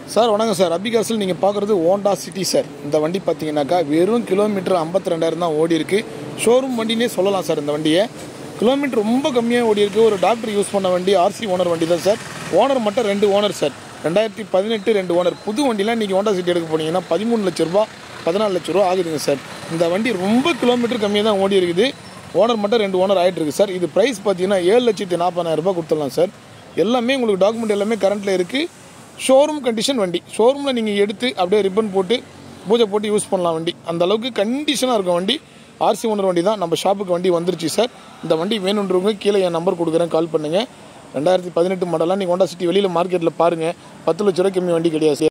sir வணக்கம் sir அபிகாசில் நீங்கள் பார்க்குறது ஹோண்டா சிட்டி சார் இந்த வண்டி பார்த்தீங்கன்னாக்கா வெறும் கிலோமீட்டர் ஐம்பத்தி ரெண்டாயிரம் தான் ஓடி இருக்கு ஷோரூம் வண்டினே சொல்லலாம் சார் இந்த வண்டியை கிலோமீட்டர் ரொம்ப கம்மியாக ஓடி இருக்கு ஒரு டாக்டர் யூஸ் பண்ண வண்டி ஆர்சி ஓனர் வண்டி தான் சார் ஓனர் மட்டும் ரெண்டு ஓனர் சார் ரெண்டாயிரத்தி பதினெட்டு ரெண்டு ஓனர் புது வண்டிலாம் நீங்கள் ஹோண்டா சிட்டி எடுக்க போனீங்கன்னா பதிமூணு லட்ச ரூபா பதினாலு லட்ச ரூபா ஆகுதுங்க சார் இந்த வண்டி ரொம்ப கிலோமீட்டர் கம்மியாக தான் ஓடி இருக்குது ஓனர் மட்டும் ரெண்டு ஓனர் ஆகிட்டு இருக்கு சார் இது ப்ரைஸ் பார்த்தீங்கன்னா ஏழு லட்சத்தி நாற்பதாயிரம் ரூபாய் கொடுத்துடலாம் சார் எல்லாமே உங்களுக்கு டாக்குமெண்ட் எல்லாமே கரண்ட்டில் இருக்குது ஷோரூம் கண்டிஷன் வண்டி ஷோரூமில் நீங்கள் எடுத்து அப்படியே ரிப்பன் போட்டு பூஜை போட்டு யூஸ் பண்ணலாம் வண்டி அந்த அளவுக்கு கண்டிஷனாக இருக்கும் வண்டி ஆர்சி ஓனர் வண்டி தான் நம்ம ஷாப்புக்கு வண்டி வந்துருச்சு சார் இந்த வண்டி வேணுன்றவங்க கீழே என் நம்பர் கொடுக்குறேன் கால் பண்ணுங்கள் ரெண்டாயிரத்தி பதினெட்டு மாடலாம் நீங்கள் ஹோண்டா சிட்டி வெளியில் மார்க்கெட்டில் பாருங்கள் பத்து லட்ச ரூபாய்க்கு கம்மி வண்டி கிடையாது